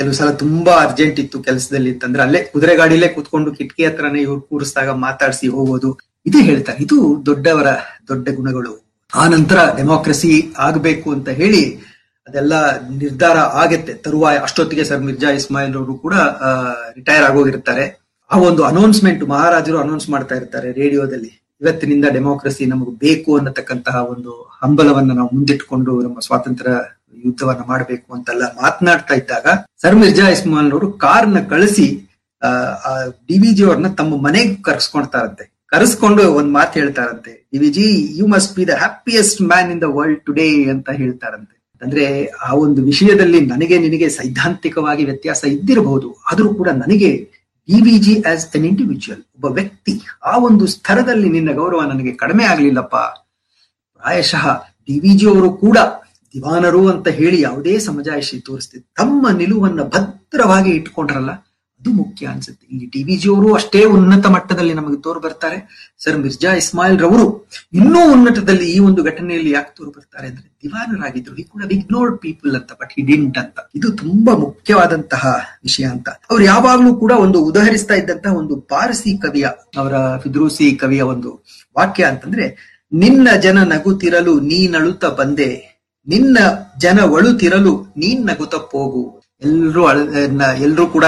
ಕೆಲವು ಸಲ ತುಂಬಾ ಅರ್ಜೆಂಟ್ ಇತ್ತು ಕೆಲಸದಲ್ಲಿ ಅಂತಂದ್ರೆ ಅಲ್ಲೇ ಕುದುರೆ ಗಾಡಿಲೇ ಕೂತ್ಕೊಂಡು ಕಿಟಕಿ ಹತ್ರನೇ ಇವ್ರು ಕೂರಿಸಿದಾಗ ಮಾತಾಡಿಸಿ ಹೋಗೋದು ಇದು ಹೇಳ್ತಾರೆ ಇದು ದೊಡ್ಡವರ ದೊಡ್ಡ ಗುಣಗಳು ಆ ನಂತರ ಡೆಮೋಕ್ರಸಿ ಆಗಬೇಕು ಅಂತ ಹೇಳಿ ಅದೆಲ್ಲ ನಿರ್ಧಾರ ಆಗತ್ತೆ ತರುವಾಯ ಅಷ್ಟೊತ್ತಿಗೆ ಸರ್ ಮಿರ್ಜಾ ಇಸ್ಮಾಯಿಲ್ ಅವರು ಕೂಡ ರಿಟೈರ್ ಆಗೋಗಿರ್ತಾರೆ ಆ ಒಂದು ಅನೌನ್ಸ್ಮೆಂಟ್ ಮಹಾರಾಜರು ಅನೌನ್ಸ್ ಮಾಡ್ತಾ ಇರ್ತಾರೆ ರೇಡಿಯೋದಲ್ಲಿ ಇವತ್ತಿನಿಂದ ಡೆಮೋಕ್ರಸಿ ನಮಗೆ ಬೇಕು ಅನ್ನತಕ್ಕಂತಹ ಒಂದು ಹಂಬಲವನ್ನ ನಾವು ಮುಂದಿಟ್ಟುಕೊಂಡು ನಮ್ಮ ಸ್ವಾತಂತ್ರ್ಯ ಯುದ್ಧವನ್ನ ಮಾಡಬೇಕು ಅಂತೆಲ್ಲ ಮಾತನಾಡ್ತಾ ಇದ್ದಾಗ ಸರ್ ಮಿರ್ಜಾ ಇಸ್ಮಾಯಿಲ್ ಅವರು ಕಾರ್ನ ಕಳಿಸಿ ಡಿ ವಿ ಜಿ ಅವ್ರನ್ನ ತಮ್ಮ ಮನೆಗೆ ಕರ್ಸ್ಕೊಳ್ತಾರಂತೆ ಕರೆಸ್ಕೊಂಡು ಒಂದ್ ಮಾತು ಹೇಳ್ತಾರಂತೆ D V G you must be the happiest man in the world today ಅಂತ ಹೇಳ್ತಾರಂತೆ ಅಂದ್ರೆ ಆ ಒಂದು ವಿಷಯದಲ್ಲಿ ನನಗೆ ನಿನಗೆ ಸೈದ್ಧಾಂತಿಕವಾಗಿ ವ್ಯತ್ಯಾಸ ಇದ್ದಿರಬಹುದು ಆದ್ರೂ ಕೂಡ ನನಗೆ D V G as an individual ಒಬ್ಬ ವ್ಯಕ್ತಿ ಆ ಒಂದು ಸ್ತರದಲ್ಲಿ ನಿನ್ನ ಗೌರವ ನನಗೆ ಕಡಿಮೆ ಆಗ್ಲಿಲ್ಲಪ್ಪ ಪ್ರಾಯಶಃ ಡಿ ವಿ ಜಿ ಅವರು ಕೂಡ ದಿವಾನರು ಅಂತ ಹೇಳಿ ಯಾವುದೇ ಸಮಜಾಯಿಷಿ ತೋರಿಸ್ತಿದ್ರು ತಮ್ಮ ನಿಲುವನ್ನ ಭದ್ರವಾಗಿ ಇಟ್ಕೊಂಡ್ರಲ್ಲ ಅದು ಮುಖ್ಯ ಅನ್ಸುತ್ತೆ ಇಲ್ಲಿ ಡಿ ವಿ ಜಿ ಅವರು ಅಷ್ಟೇ ಉನ್ನತ ಮಟ್ಟದಲ್ಲಿ ನಮಗೆ ತೋರು ಬರ್ತಾರೆ ಸರ್ ಮಿರ್ಜಾ ಇಸ್ಮಾಯಿಲ್ ರವರು ಇನ್ನೂ ಉನ್ನತದಲ್ಲಿ ಈ ಒಂದು ಘಟನೆಯಲ್ಲಿ ಯಾಕೆ ತೋರು ಬರ್ತಾರೆ ಅಂದ್ರೆ ದಿವಾನರಾಗಿದ್ರು ಈ ಕೂಡ ಇಗ್ನೋರ್ಡ್ ಪೀಪಲ್ ಅಂತ ಬಟ್ ಹಿ ಡಿಂಟ್ ಅಂತ ಇದು ತುಂಬಾ ಮುಖ್ಯವಾದಂತಹ ವಿಷಯ ಅಂತ ಅವ್ರು ಯಾವಾಗ್ಲೂ ಕೂಡ ಒಂದು ಉದಾಹರಿಸ್ತಾ ಇದ್ದಂತಹ ಒಂದು ಪಾರಸಿ ಕವಿಯ ಅವರ ಫಿದ್ರೂಸಿ ಕವಿಯ ಒಂದು ವಾಕ್ಯ ಅಂತಂದ್ರೆ ನಿನ್ನ ಜನ ನಗುತ್ತಿರಲು ನೀನಳುತ್ತ ಬಂದೆ ನಿನ್ನ ಜನ ಒಳುತ್ತಿರಲು ನೀನ್ ನಗುತ್ತ ಹೋಗು ಎಲ್ರು ಅಳ ಎಲ್ರು ಕೂಡ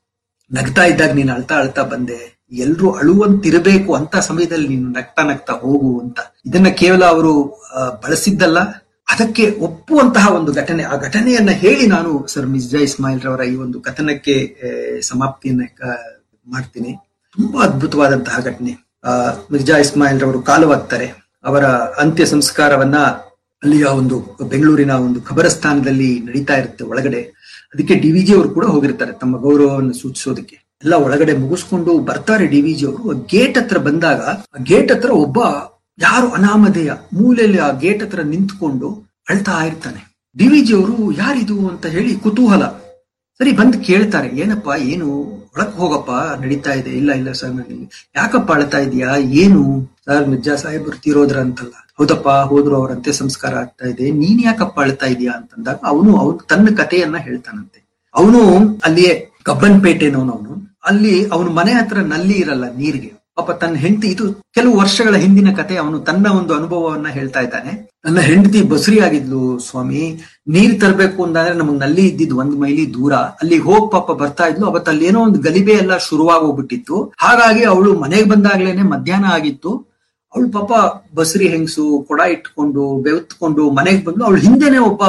ನಗ್ತಾ ಇದ್ದಾಗ ನೀನು ಅಳ್ತಾ ಅಳ್ತಾ ಬಂದೆ ಎಲ್ರು ಅಳುವಂತಿರಬೇಕು ಅಂತ ಸಮಯದಲ್ಲಿ ನೀನು ನಗ್ತಾ ನಗ್ತಾ ಹೋಗು ಅಂತ ಇದನ್ನ ಕೇವಲ ಅವರು ಬಳಸಿದ್ದಲ್ಲ ಅದಕ್ಕೆ ಒಪ್ಪುವಂತಹ ಒಂದು ಘಟನೆ ಆ ಘಟನೆಯನ್ನ ಹೇಳಿ ನಾನು ಸರ್ ಮಿರ್ಜಾ ಇಸ್ಮಾಯಿಲ್ ರವರ ಈ ಒಂದು ಕಥನಕ್ಕೆ ಸಮಾಪ್ತಿಯನ್ನ ಮಾಡ್ತೀನಿ ತುಂಬಾ ಅದ್ಭುತವಾದಂತಹ ಘಟನೆ ಆ ಮಿರ್ಜಾ ಇಸ್ಮಾಯಿಲ್ ರವರು ಕಾಲವಾಗ್ತಾರೆ ಅವರ ಅಂತ್ಯ ಸಂಸ್ಕಾರವನ್ನ ಅಲ್ಲಿಯ ಒಂದು ಬೆಂಗಳೂರಿನ ಒಂದು ಖಬರಸ್ಥಾನದಲ್ಲಿ ನಡೀತಾ ಇರುತ್ತೆ ಒಳಗಡೆ ಅದಕ್ಕೆ ಡಿ ವಿ ಜಿ ಅವರು ಕೂಡ ಹೋಗಿರ್ತಾರೆ ತಮ್ಮ ಗೌರವವನ್ನು ಸೂಚಿಸೋದಕ್ಕೆ ಎಲ್ಲ ಒಳಗಡೆ ಮುಗಿಸ್ಕೊಂಡು ಬರ್ತಾರೆ ಡಿ ವಿ ಜಿ ಅವರು ಗೇಟ್ ಹತ್ರ ಬಂದಾಗ ಆ ಗೇಟ್ ಹತ್ರ ಒಬ್ಬ ಯಾರು ಅನಾಮಧೇಯ ಮೂಲೆಯಲ್ಲಿ ಆ ಗೇಟ್ ಹತ್ರ ನಿಂತ್ಕೊಂಡು ಅಳ್ತಾ ಇರ್ತಾನೆ ಡಿ ವಿ ಜಿ ಅವರು ಯಾರಿದು ಅಂತ ಹೇಳಿ ಕುತೂಹಲ ಸರಿ ಬಂದು ಕೇಳ್ತಾರೆ ಏನಪ್ಪ ಏನು ಒಳಕ್ ಹೋಗಪ್ಪ ನಡೀತಾ ಇದೆ ಇಲ್ಲ ಇಲ್ಲ ಸರ್ ನನಗೆ ಯಾಕಪ್ಪ ಅಳ್ತಾ ಇದೀಯಾ ಏನು ಸರ್ ಮಿರ್ಜಾ ಸಾಹೇಬ್ ತೀರೋದ್ರ ಅಂತಲ್ಲ ಹೌದಪ್ಪ ಹೋದ್ರು ಅವ್ರ ಅಂತ್ಯ ಸಂಸ್ಕಾರ ಆಗ್ತಾ ಇದೆ ನೀನ್ ಯಾಕಪ್ಪ ಅಳ್ತಾ ಇದೀಯಾ ಅಂತಂದಾಗ ಅವನು ಅವನು ತನ್ನ ಕಥೆಯನ್ನ ಹೇಳ್ತಾನಂತೆ ಅವನು ಅಲ್ಲಿಯೇ ಕಬ್ಬನ್ಪೇಟೆನವನು ಅವನು ಅಲ್ಲಿ ಅವನ ಮನೆ ಹತ್ರ ನಲ್ಲಿ ಇರಲ್ಲ ನೀರಿಗೆ ಪಾಪ ತನ್ನ ಹೆಂಡತಿ ಇದು ಕೆಲವು ವರ್ಷಗಳ ಹಿಂದಿನ ಕತೆ ಅವನು ತನ್ನ ಒಂದು ಅನುಭವವನ್ನ ಹೇಳ್ತಾ ಇದ್ದಾನೆ ನನ್ನ ಹೆಂಡತಿ ಬಸುರಿ ಆಗಿದ್ಲು ಸ್ವಾಮಿ ನೀರ್ ತರಬೇಕು ಅಂತಂದ್ರೆ ನಮಗ್ ನಲ್ಲಿ ಇದ್ದಿದ್ ಒಂದ್ ಮೈಲಿ ದೂರ ಅಲ್ಲಿ ಹೋಗ್ ಪಾಪ ಬರ್ತಾ ಇದ್ಲು ಅವತ್ತು ಅಲ್ಲಿ ಏನೋ ಒಂದು ಗಲಿಬೆ ಎಲ್ಲ ಶುರುವಾಗೋಗ್ಬಿಟ್ಟಿತ್ತು ಹಾಗಾಗಿ ಅವಳು ಮನೆಗೆ ಬಂದಾಗ್ಲೇನೆ ಮಧ್ಯಾಹ್ನ ಆಗಿತ್ತು ಅವಳು ಪಾಪ ಬಸರಿ ಹೆಂಗಸು ಕೊಡ ಇಟ್ಕೊಂಡು ಬೆವತ್ಕೊಂಡು ಮನೆಗೆ ಬಂದು ಅವಳು ಹಿಂದೆನೆ ಒಬ್ಬ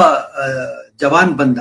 ಜವಾನ್ ಬಂದ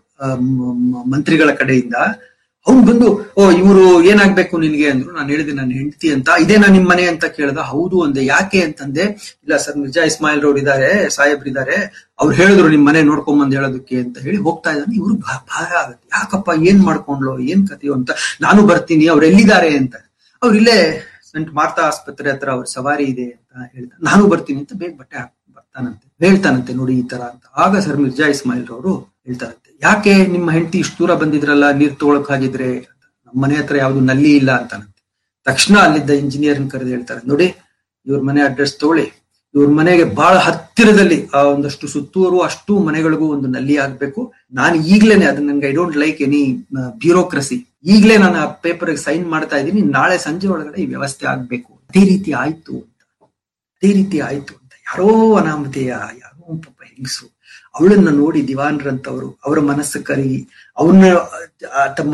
ಮಂತ್ರಿಗಳ ಕಡೆಯಿಂದ ಅವ್ನು ಬಂದು ಓ ಇವರು ಏನಾಗ್ಬೇಕು ನಿನ್ಗೆ ಅಂದ್ರು ನಾನು ಹೇಳಿದೆ ನನ್ನ ಹೆಂಡತಿ ಅಂತ ಇದೇನಾ ನಿಮ್ ಮನೆ ಅಂತ ಕೇಳ್ದ ಹೌದು ಅಂದೆ ಯಾಕೆ ಅಂತಂದೆ ಇಲ್ಲ ಸರ್ ಮಿರ್ಜಾ ಇಸ್ಮಾಯಿಲ್ ರವ್ರು ಇದಾರೆ ಸಾಹೇಬ್ರು ಇದಾರೆ ಅವ್ರು ಹೇಳಿದ್ರು ನಿಮ್ ಮನೆ ನೋಡ್ಕೊಂಡ್ ಬಂದ್ ಹೇಳೋದಕ್ಕೆ ಅಂತ ಹೇಳಿ ಹೋಗ್ತಾ ಇದ್ದಾನೆ ಇವ್ರು ಭಾರ ಆಗುತ್ತೆ ಯಾಕಪ್ಪ ಏನ್ ಮಾಡ್ಕೊಂಡ್ಲು ಏನ್ ಕಥೆಯೋ ಅಂತ ನಾನು ಬರ್ತೀನಿ ಅವ್ರು ಎಲ್ಲಿದ್ದಾರೆ ಅಂತ ಅವ್ರು ಇಲ್ಲೇ ಸಂಟ್ ಮಾರ್ತಾ ಆಸ್ಪತ್ರೆ ಹತ್ರ ಅವ್ರ ಸವಾರಿ ಇದೆ ಅಂತ ಹೇಳ್ತಾರೆ ನಾನು ಬರ್ತೀನಿ ಅಂತ ಬೇಗ ಬಟ್ಟೆ ಹಾಕ್ ಬರ್ತಾನಂತೆ ಹೇಳ್ತಾನಂತೆ ನೋಡಿ ಈ ತರ ಅಂತ ಆಗ ಸರ್ ಮಿರ್ಜಾ ಇಸ್ಮಾಯಿಲ್ ರವರು ಹೇಳ್ತಾರಂತೆ ಯಾಕೆ ನಿಮ್ಮ ಹೆಂಡತಿ ಇಷ್ಟು ದೂರ ಬಂದಿದ್ರಲ್ಲ ನೀರ್ ತಗೊಳಕ್ ಹಾಗಿದ್ರೆ ನಮ್ಮ ಮನೆ ಹತ್ರ ಯಾವ್ದು ನಲ್ಲಿ ಇಲ್ಲ ಅಂತಾನಂತೆ ತಕ್ಷಣ ಅಲ್ಲಿದ್ದ ಇಂಜಿನಿಯರ್ ಕರೆದು ಹೇಳ್ತಾರೆ ನೋಡಿ ಇವ್ರ ಮನೆ ಅಡ್ರೆಸ್ ತಗೊಳ್ಳಿ ಇವ್ರ ಮನೆಗೆ ಬಹಳ ಹತ್ತಿರದಲ್ಲಿ ಆ ಒಂದಷ್ಟು ಸುತ್ತೂರು ಅಷ್ಟು ಮನೆಗಳಿಗೂ ಒಂದು ನಲ್ಲಿ ಆಗ್ಬೇಕು ನಾನು ಈಗ್ಲೇನೆ ಅದನ್ನ ನನ್ಗೆ I don't like any bureaucracy ಈಗ್ಲೇ ನಾನು ಆ ಪೇಪರ್ ಸೈನ್ ಮಾಡ್ತಾ ಇದ್ದೀನಿ ನಾಳೆ ಸಂಜೆ ಒಳಗಡೆ ಈ ವ್ಯವಸ್ಥೆ ಆಗ್ಬೇಕು ಅದೇ ರೀತಿ ಆಯ್ತು ಅಂತ ಅದೇ ರೀತಿ ಆಯ್ತು ಅಂತ ಯಾರೋ ಅನಾಮಧೇಯ ಯಾರೋ ಪಾಪ ಹೆಂಗಸು ಅವಳನ್ನ ನೋಡಿ ದಿವಾನ್ರಂತವರು ಅವರ ಮನಸ್ಸು ಕರಗಿ ಅವ್ರನ್ನ ತಮ್ಮ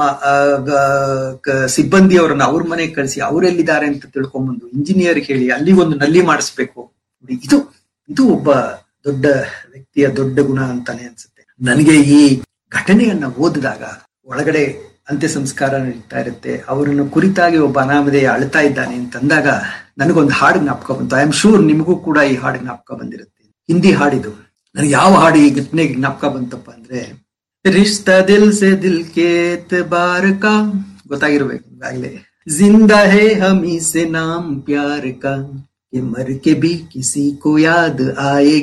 ಸಿಬ್ಬಂದಿ ಅವರನ್ನ ಅವ್ರ ಮನೆಗೆ ಕಳಿಸಿ ಅವರೆಲ್ಲಿದ್ದಾರೆ ಅಂತ ತಿಳ್ಕೊಂಬಂದು ಇಂಜಿನಿಯರ್ ಹೇಳಿ ಅಲ್ಲಿ ಒಂದು ನಲ್ಲಿ ಮಾಡಿಸ್ಬೇಕು ನೋಡಿ ಇದು ಇದು ಒಬ್ಬ ದೊಡ್ಡ ವ್ಯಕ್ತಿಯ ದೊಡ್ಡ ಗುಣ ಅಂತಾನೆ ಅನ್ಸುತ್ತೆ ನನಗೆ ಈ ಘಟನೆಯನ್ನ ಓದಿದಾಗ ಒಳಗಡೆ ಅಂತ್ಯ ಸಂಸ್ಕಾರ ನಡೀತಾ ಇರುತ್ತೆ ಅವರನ್ನ ಕುರಿತಾಗಿ ಒಬ್ಬ ಅನಾಮಧೇಯ ಅಳ್ತಾ ಇದ್ದಾನೆ ಅಂತಂದಾಗ ನನಗೊಂದು ಹಾಡು ಜ್ಞಾಪಕ ಬಂತು ಐ ಆಮ್ ಶೂರ್ ನಿಮಗೂ ಕೂಡ ಈ ಹಾಡು ಜ್ಞಾಪಕ ಬಂದಿರುತ್ತೆ ಹಿಂದಿ ಹಾಡಿದು ನನಗೆ ಯಾವ ಹಾಡು ಈ ಘಟನೆಗೆ ಜ್ಞಾಪಕ ಬಂತಪ್ಪ ಅಂದ್ರೆ ರಿಶ್ತಾ ದಿಲ್ ಸೆ ದಿಲ್ ಕೆ ಬಾರ್ ಕಾ ಗೊತ್ತಾಗಿರ್ಬೇಕು ಈಗಾಗಲೇ ಜಿಂದಾ ಹೇ ಹಮಿ ಸೆ ನಾಮ್ ಪ್ಯಾರ್ ಕಾ कि मर के भी किसी को याद आएगा